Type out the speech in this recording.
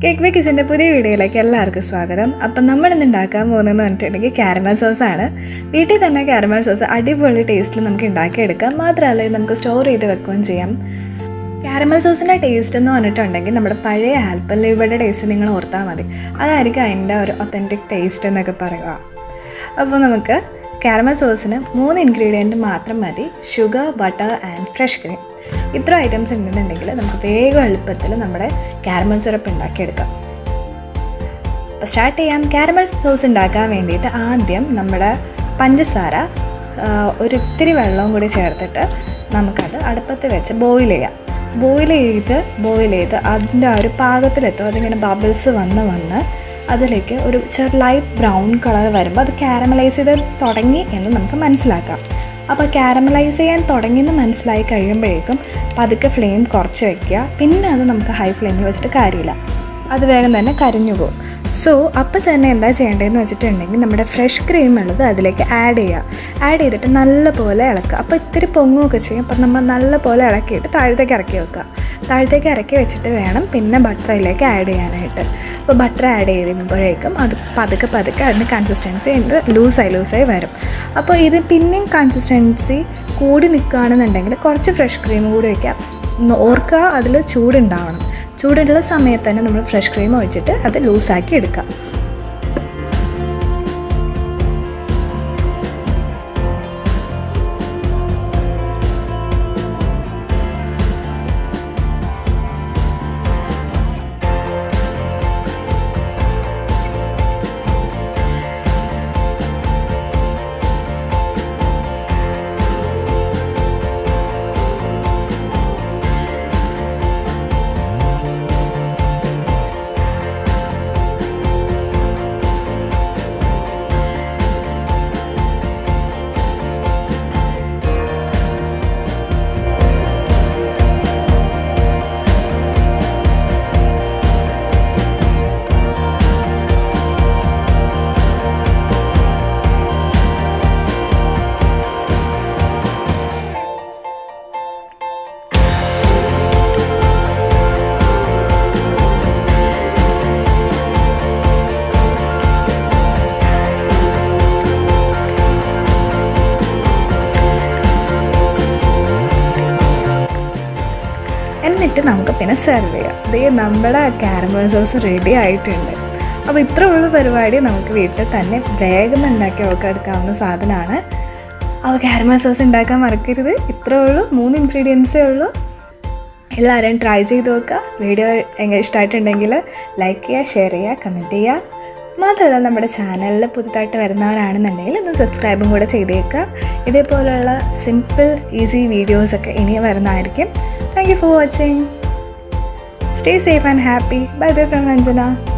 cake bay കിച്ചൻ്റെ പുതിയ വീഡിയോയിലേക്ക് എല്ലാവർക്കും സ്വാഗതം അപ്പം നമ്മൾ ഇന്ന് ഉണ്ടാക്കാൻ പോകുന്നതെന്ന് പറഞ്ഞിട്ടുണ്ടെങ്കിൽ കാരമൽ സോസാണ് വീട്ടിൽ തന്നെ കാരമൽ സോസ് അടിപൊളി ടേസ്റ്റിൽ നമുക്ക് ഉണ്ടാക്കിയെടുക്കാം മാത്രമല്ല ഇത് നമുക്ക് സ്റ്റോർ ചെയ്ത് വെക്കുകയും ചെയ്യാം കാരമൽ സോസിൻ്റെ ടേസ്റ്റ് എന്ന് പറഞ്ഞിട്ടുണ്ടെങ്കിൽ നമ്മുടെ പഴയ ആൽപ്പല്ലീബയുടെ ടേസ്റ്റ് നിങ്ങൾ ഓർത്താൽ മതി അതായിരിക്കും അതിൻ്റെ ഒരു ഒത്തൻറ്റിക് ടേസ്റ്റ് എന്നൊക്കെ പറയുക അപ്പോൾ നമുക്ക് കാരമൽ സോസിന് മൂന്ന് ഇൻഗ്രീഡിയൻറ്റ് മാത്രം മതി sugar butter and fresh cream ഇത്ര ഐറ്റംസ് ഉണ്ടെന്നുണ്ടെങ്കിൽ നമുക്ക് വേഗം എളുപ്പത്തിൽ നമ്മുടെ കാരമൽ സിറപ്പ് ഉണ്ടാക്കിയെടുക്കാം അപ്പോൾ സ്റ്റാർട്ട് ചെയ്യാം കാരമൽ സോസ് ഉണ്ടാക്കാൻ വേണ്ടിയിട്ട് ആദ്യം നമ്മുടെ പഞ്ചസാര ആ, ഒരു ഇത്തിരി വെള്ളവും കൂടി ചേർത്തിട്ട് നമുക്കത് അടുപ്പത്ത് വെച്ച് ബോയിൽ ചെയ്യാം ബോയിൽ ചെയ്ത് ബോയിൽ ചെയ്ത് അതിൻ്റെ ആ ഒരു പാകത്തിലെത്തും അതിങ്ങനെ ബബിൾസ് വന്ന് വന്ന് അതിലേക്ക് ഒരു ചെറു ലൈറ്റ് ബ്രൗൺ കളർ വരുമ്പോൾ അത് കാരമലൈസ് ചെയ്ത് തുടങ്ങി എന്ന് നമുക്ക് മനസ്സിലാക്കാം അപ്പോൾ കാരമലൈസ് ചെയ്യാൻ തുടങ്ങിയെന്ന് മനസ്സിലായി കഴിയുമ്പോഴേക്കും പതുക്കെ ഫ്ലെയിം കുറച്ച് വെക്കുക പിന്നെ അത് നമുക്ക് ഹൈ ഫ്ലെയിമിൽ വെച്ചിട്ട് കാര്യമില്ല അത് വേഗം തന്നെ കരിഞ്ഞു പോകും സോ അപ്പോൾ തന്നെ എന്താ ചെയ്യേണ്ടതെന്ന് വെച്ചിട്ടുണ്ടെങ്കിൽ നമ്മുടെ ഫ്രഷ് ക്രീം ഉള്ളത് അതിലേക്ക് ആഡ് ചെയ്യുക ആഡ് ചെയ്തിട്ട് നല്ലപോലെ ഇളക്കുക അപ്പോൾ ഇത്തിരി പൊങ്ങുകയൊക്കെ ചെയ്യും അപ്പോൾ നമ്മൾ നല്ലപോലെ ഇളക്കിയിട്ട് താഴത്തേക്ക് ഇറക്കി വെക്കുക താഴത്തേക്ക് ഇറക്കി വെച്ചിട്ട് വേണം പിന്നെ ബട്ടർ അതിലേക്ക് ആഡ് ചെയ്യാനായിട്ട് അപ്പോൾ ബട്ടർ ആഡ് ചെയ്യുമ്പോഴേക്കും അത് പതുക്കെ പതുക്കെ അതിൻ്റെ കൺസിസ്റ്റൻസി അതിൻ്റെ ലൂസായി ലൂസായി വരും അപ്പോൾ ഇത് പിന്നെയും കൺസിസ്റ്റൻസി കൂടി നിൽക്കുകയാണെന്നുണ്ടെങ്കിൽ കുറച്ച് ഫ്രഷ് ക്രീം കൂടി വയ്ക്കാം ഒന്ന് ഓർക്കുക അതിൽ ചൂടുണ്ടാവണം ചൂടുള്ള സമയത്ത് തന്നെ നമ്മൾ ഫ്രഷ് ക്രീം ഒഴിച്ചിട്ട് അത് ലൂസാക്കി എടുക്കുക എന്നിട്ട് നമുക്ക് പിന്നെ സെർവ് ചെയ്യാം ദേ നമ്മുടെ കാരമൽ സോസ് റെഡി ആയിട്ടുണ്ട് അപ്പോൾ ഇത്ര ഉള്ള പരിപാടി നമുക്ക് വീട്ടിൽ തന്നെ വേഗം ഉണ്ടാക്കി ഒക്കെ എടുക്കാവുന്ന സാധനമാണ് അപ്പോൾ കാരമൽ സോസ് ഉണ്ടാക്കാൻ മറക്കരുത് ഇത്രേ ഉള്ളൂ മൂന്ന് ഇൻഗ്രീഡിയൻസേ ഉള്ളൂ എല്ലാവരും ട്രൈ ചെയ്ത് നോക്കുക വീഡിയോ എങ്ങനെ ഇഷ്ടമായിട്ടുണ്ടെങ്കിൽ ലൈക്ക് ചെയ്യുക ഷെയർ ചെയ്യുക കമൻറ്റ് ചെയ്യുക മാത്രമല്ല നമ്മുടെ ചാനലിൽ പുതുതായിട്ട് വരുന്നവരാണെന്നുണ്ടെങ്കിൽ ഒന്ന് സബ്സ്ക്രൈബും കൂടെ ചെയ്തേക്കുക ഇതേപോലെയുള്ള സിമ്പിൾ ഈസി വീഡിയോസൊക്കെ ഇനി വരുന്നതായിരിക്കും thank you for watching stay safe and happy bye bye from Ranjana